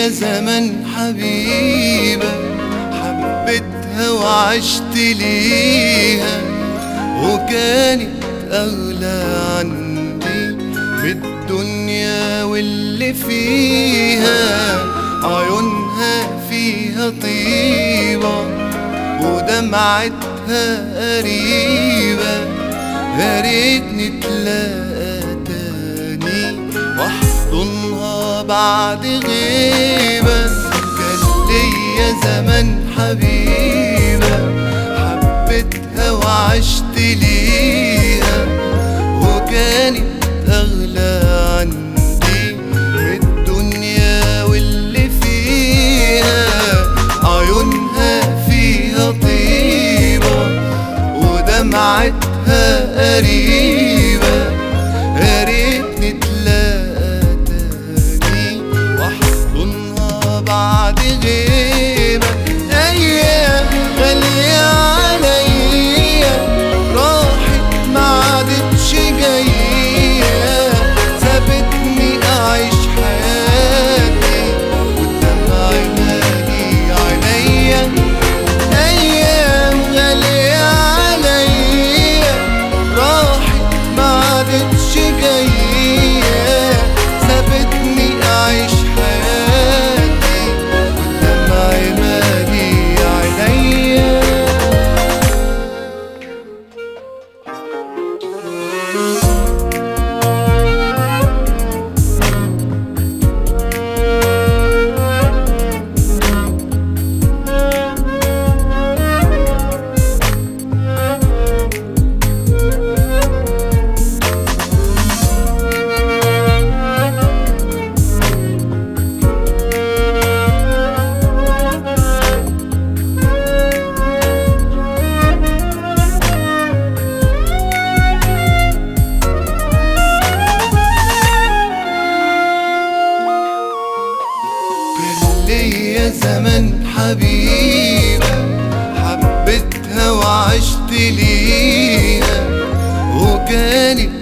ليا زمن حبيبة حبيتها وعشت ليها وكانت أغلى عندي بالدنيا واللي فيها عيونها فيها طيبة ودمعتها قريبة يا ريتني تلاقى تاني واحضنها بعد غيبة كان ليا زمن حبيبة حبيتها وعشت ليها وكانت أغلى عندي بالدنيا واللي فيها عيونها فيها طيبة ودمعتها قريبة يا ريتني تلاقى تاني واحضنها بعد غيبة أيام غالية عليا راحت ما عادتش جاية سابتني أعيش حياتي والدمع مالي عينيا أيام غالية عليا راحت ما عادتش جاية سابتني أعيش حياتي والدمع مالي عينيا كان ليا زمن حبيبة حبيتها وعشت ليها وكانت